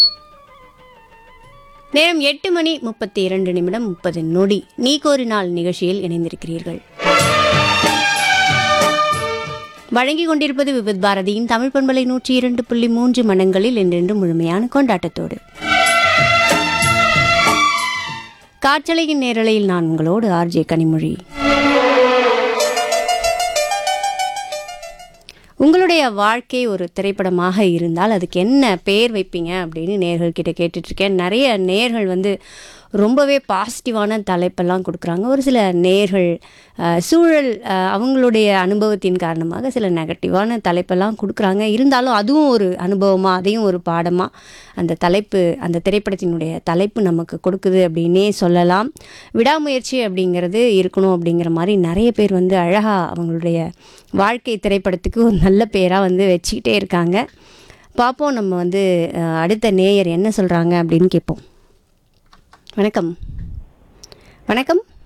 நேரம் எட்டு மணி முப்பத்தி இரண்டு நிமிடம் முப்பது நொடி நீக்கொரு நாள் நிகழ்ச்சியில் இணைந்திருக்கிறீர்கள் வழங்கிக் கொண்டிருப்பது விவித் பாரதியின் தமிழ் பண்பலை நூற்றி இரண்டு புள்ளி மூன்று மனங்களில் என்றென்று முழுமையான கொண்டாட்டத்தோடு காற்றலையின் நேரலையில் நான் உங்களோடு ஆர்ஜே கனிமொழி உங்களுடைய வாழ்க்கை ஒரு திரைப்படமாக இருந்தால் அதுக்கு என்ன பேர் வைப்பீங்க அப்படின்னு நேர்கள் கிட்ட கேட்டுட்டு இருக்கேன் நிறைய நேர்கள் வந்து ரொம்பவே பாசிட்டிவான தலைப்பெல்லாம் கொடுக்குறாங்க ஒரு சில நேர்கள் அஹ், சூழல் அஹ், அவங்களுடைய அனுபவத்தின் காரணமாக சில நெகட்டிவான தலைப்பெல்லாம் கொடுக்குறாங்க இருந்தாலும் அதுவும் ஒரு அனுபவமாக அதையும் ஒரு பாடமாக அந்த தலைப்பு அந்த திரைப்படத்தினுடைய தலைப்பு நமக்கு கொடுக்குது அப்படின்னே சொல்லலாம் விடாமுயற்சி அப்படிங்கிறது இருக்கணும் அப்படிங்கிற மாதிரி நிறைய பேர் வந்து அழகாக அவங்களுடைய வாழ்க்கை திரைப்படத்துக்கு ஒரு நல்ல பேராக வந்து வச்சுக்கிட்டே இருக்காங்க பார்ப்போம் நம்ம வந்து அஹ், அடுத்த நேயர் என்ன சொல்கிறாங்க அப்படின்னு கேட்போம் வணக்கம் வணக்கம்